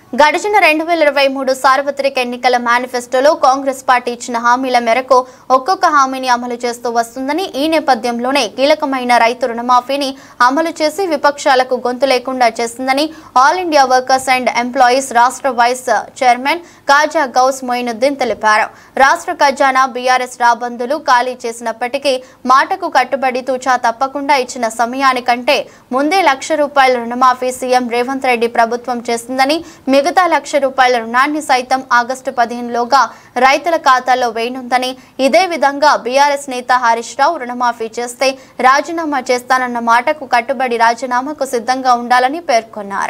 గడిచిన రెండు వేల ఇరవై మూడు సార్వత్రిక ఎన్నికల మేనిఫెస్టోలో కాంగ్రెస్ పార్టీ ఇచ్చిన హామీల మేరకు ఒక్కొక్క హామీని అమలు చేస్తూ వస్తుందని ఈ నేపథ్యంలోనే కీలకమైన రైతు రుణమాఫీని అమలు చేసి విపక్షాలకు గొంతు లేకుండా చేసిందని All India Workers and Employees రాష్ట్ర వైస్ చైర్మన్ కాజా గౌస్ మొయినుద్దీన్ తెలిపారు రాష్ట్ర ఖజానా బీఆర్ఎస్ రాబందులు ఖాళీ చేసినప్పటికీ మాటకు కట్టుబడి తూచా తప్పకుండా ఇచ్చిన సమయానికంటే ముందే లక్ష రూపాయల రుణమాఫీ సీఎం రేవంత్ రెడ్డి ప్రభుత్వం చేసిందని మిగతా లక్ష రూపాయల రుణాన్ని సైతం ఆగస్టు పదిహేనులోగా రైతుల ఖాతాల్లో వేయనుందని ఇదే విధంగా బీఆర్ఎస్ నేత హరీష్ రావు రుణమాఫీ చేస్తే రాజీనామా చేస్తానన్న మాటకు కట్టుబడి రాజీనామాకు సిద్ధంగా ఉండాలని పేర్కొన్నారు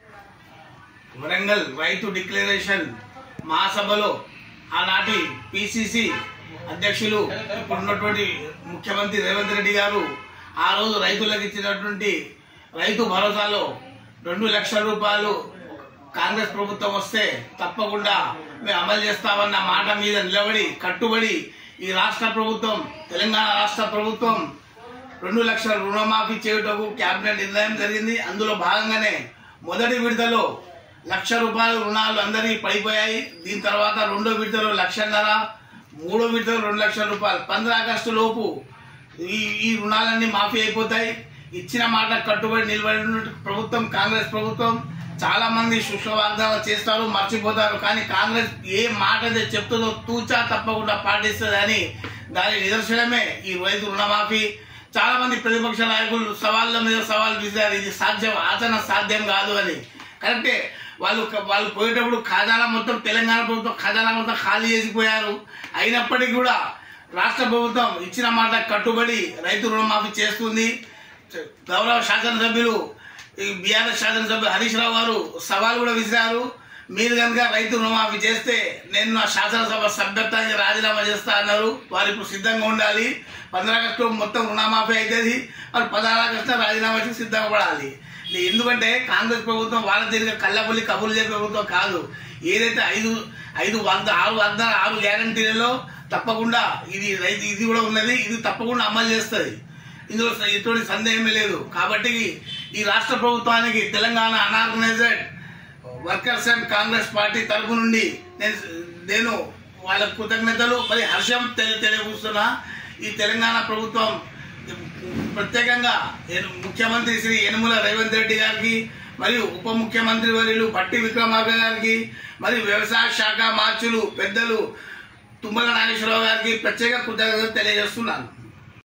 వరంగల్ రైతు డిక్లరేషన్ మహాసభలో ఆనాటి పిసిసి అధ్యక్షులు ఇప్పుడున్నటువంటి ముఖ్యమంత్రి రేవంత్ రెడ్డి గారు ఆ రోజు రైతులకు ఇచ్చినటువంటి రైతు భరోసాలో రెండు లక్షల రూపాయలు కాంగ్రెస్ ప్రభుత్వం వస్తే తప్పకుండా మేము అమలు చేస్తామన్న మాట మీద నిలబడి కట్టుబడి ఈ రాష్ట్ర ప్రభుత్వం తెలంగాణ రాష్ట్ర ప్రభుత్వం రెండు లక్షల రుణమాఫీ చేయుటకు కేబినెట్ నిర్ణయం జరిగింది అందులో భాగంగానే మొదటి విడతలో లక్ష రూపాయల రుణాలు అందరికీ పడిపోయాయి దీని తర్వాత రెండో విడతలో లక్షన్నర మూడో విడతలో రెండు లక్షల రూపాయలు పంద్ర ఆగస్టు లోపు ఈ ఈ రుణాలన్నీ మాఫీ అయిపోతాయి ఇచ్చిన మాట కట్టుబడి నిలబడిన ప్రభుత్వం కాంగ్రెస్ ప్రభుత్వం చాలా మంది శుష్క వాగ్దానాలు చేస్తారు మర్చిపోతారు కానీ కాంగ్రెస్ ఏ మాట అయితే చెప్తుందో తూచా తప్పకుండా పాటిస్తుంది అని దాని నిదర్శనమే ఈ రైతు రుణమాఫీ చాలా మంది ప్రతిపక్ష నాయకులు సవాళ్ళ మీద సవాల్ విసిరారు ఇది సాధ్యం ఆచరణ సాధ్యం కాదు అని కరెక్టే వాళ్ళు వాళ్ళు పోయేటప్పుడు ఖజానా మొత్తం తెలంగాణ ప్రభుత్వం ఖజానా మొత్తం ఖాళీ చేసిపోయారు అయినప్పటికీ కూడా రాష్ట్ర ప్రభుత్వం ఇచ్చిన మాట కట్టుబడి రైతు రుణమాఫీ చేస్తుంది గౌరవ శాసనసభ్యులు ఈ బీఆర్ఎస్ శాసనసభ్యులు హరీష్ రావు గారు సవాల్ కూడా విసిరారు మీరు కనుక రైతు రుణమాఫీ చేస్తే నేను నా శాసనసభ సభ్యత్వానికి రాజీనామా చేస్తా అన్నారు వారు ఇప్పుడు సిద్ధంగా ఉండాలి పంద్ర ఆగస్టు మొత్తం రుణమాఫీ అవుతుంది వాళ్ళు పదహారు ఆగస్టు రాజీనామా చేసి సిద్ధంగా పడాలి ఇది ఎందుకంటే కాంగ్రెస్ ప్రభుత్వం వాళ్ళ తిరిగి కళ్ళబుల్లి కబుర్లు చెప్పే ప్రభుత్వం కాదు ఏదైతే ఐదు ఐదు వాగ్దా ఆరు వాగ్దాన ఆరు గ్యారంటీలలో తప్పకుండా ఇది రైతు ఇది కూడా ఉన్నది ఇది తప్పకుండా అమలు చేస్తుంది ఇందులో ఎటువంటి సందేహమే లేదు కాబట్టి ఈ రాష్ట్ర ప్రభుత్వానికి Telangana unorganised workers and Congress party తరఫు నుండి నేను నేను వాళ్ళ కృతజ్ఞతలు మరి హర్షం తెలి తెలియజేస్తున్నా ఈ తెలంగాణ ప్రభుత్వం ప్రత్యేకంగా ఎన్- ముఖ్యమంత్రి శ్రీ యనుమల రేవంత్ రెడ్డి గారికి మరియు ఉప ముఖ్యమంత్రి వర్యులు పట్టి విక్రమార్క గారికి మరియు వ్యవసాయ శాఖ మార్చులు పెద్దలు తుమ్మల నాగేశ్వరరావు గారికి ప్రత్యేక కృతజ్ఞతలు తెలియజేస్తున్నాను